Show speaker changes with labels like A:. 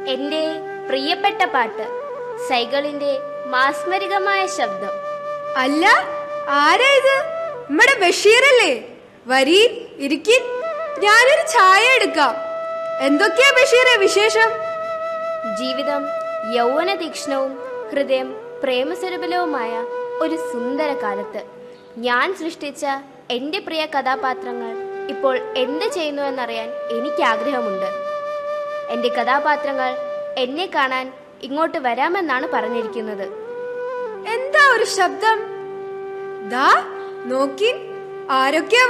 A: എൻ്റെ പ്രിയപ്പെട്ട പാട്ട് സൈകളിന്റെ മാസ്മരികമായ ശബ്ദം
B: അല്ല ആരാ ഇത് നമ്മടെ ബഷീറല്ലേ വരി ഇരിക്കിൻ ഞാനൊരു ചായ എടുക്കാം എന്തൊക്കെയാ ബഷീറെ വിശേഷം
A: ജീവിതം യൗവന തീക്ഷ്ണവും ഹൃദയം പ്രേമസ്വരൂപലവുമായ ഒരു സുന്ദര കാലത്ത് ഞാൻ സൃഷ്ടിച്ച എൻ്റെ പ്രിയ കഥാപാത്രങ്ങൾ ഇപ്പോൾ എന്ത് ചെയ്യുന്നുവെന്നറിയാൻ എനിക്ക് ആഗ്രഹമുണ്ട് എൻ്റെ കഥാപാത്രങ്ങൾ എന്നെ കാണാൻ ഇങ്ങോട്ട് വരാമെന്നാണ് പറഞ്ഞിരിക്കുന്നത്
B: എന്താ ഒരു ശബ്ദം ദാ നോക്കിൻ ആരൊക്കെയാ